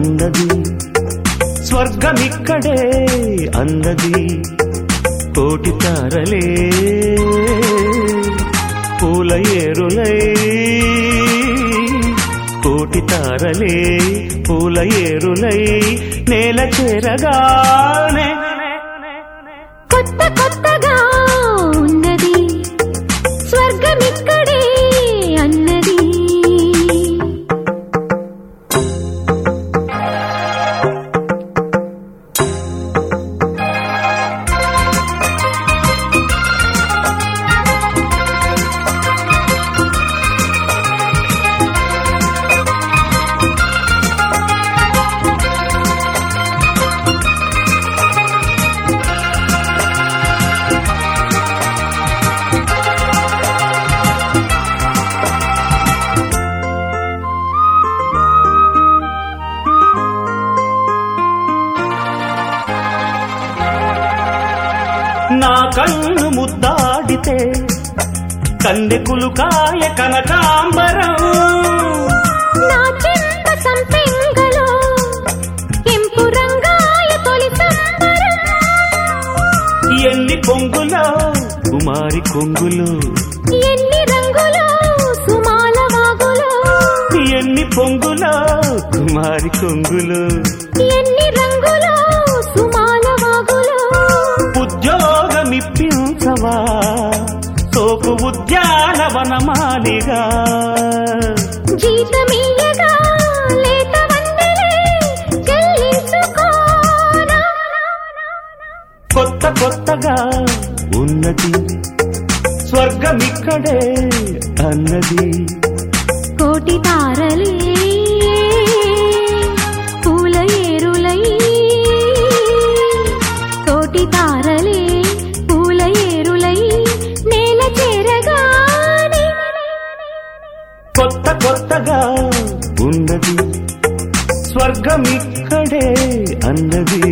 ఉన్నది స్వర్గమిక్కడే అన్నది కోటి తారలే పూల ఏరులై కోటి తారలే పూల ఏరులై నేల చేరగానే కొత్త కొత్తగా ఉన్నది స్వర్గమిక్కడే అన్నది నా కన్ను ముద్దాడితే కందెకులు కాయ కనకాంబరం నా చెంప సంపెంగలో కెంపు రంగాయ తొలి సంబరం ఎన్ని పొంగులో కుమారి కొంగులు ఎన్ని రంగులో సుమాల వాగులో ఎన్ని పొంగులో కుమారి కొంగులు ఎన్ని రంగులో సుమాల వాగులో ఉద్యోగమిప్పించవా సోపు ఉద్యానవనమాలిగా జీతమియ్యగా లేత వందలే చెల్లించుకోనా కొత్త కొత్తగా ఉన్నది స్వర్గమిక్కడే అన్నది కోటి తారలే పూల ఏరులై కోటి తారలే పూల ఏరులై నేల చేరగానే కొత్త కొత్తగా ఉన్నది స్వర్గమిక్కడే అన్నది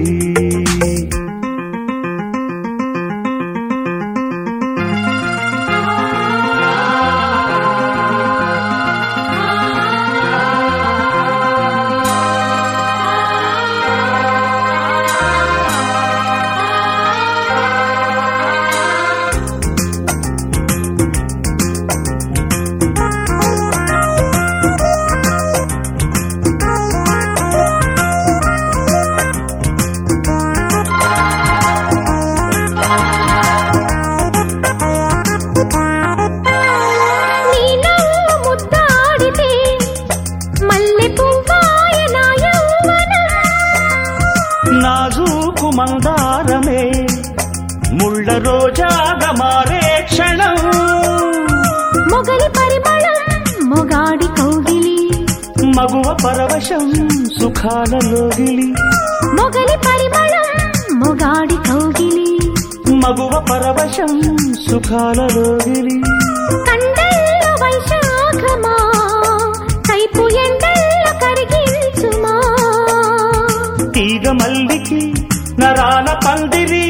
నీ నవ్వు ముద్దాడితే మల్లె పువ్వాయ నా యౌవనం నాజూకు మందారమే ముళ్ళ రోజాగా మారే క్షణం మొగలి పరిమళం మొగాడి కౌగిలి మగువ పరవశం సుఖాలలోగిలి మొగలి పరిమళం మొగాడి కౌగిలి మగువ పరవశం సుఖాలలోగిలి కండల్లో వైశాఖమా కైపు ఎండల్లో కరిగించుమా తీగ మల్లికి నరాల పందిరి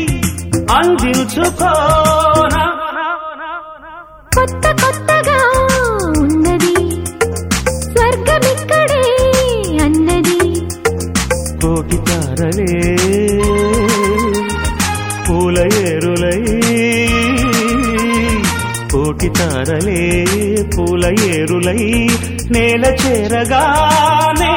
అందించుకోనా కొత్త కొత్తగా ఉన్నది స్వర్గమిక్కడే అన్నది కోటి తారలే పూల ఏరులై కోటి తారలే పూల ఏరులై నేల చేరగానే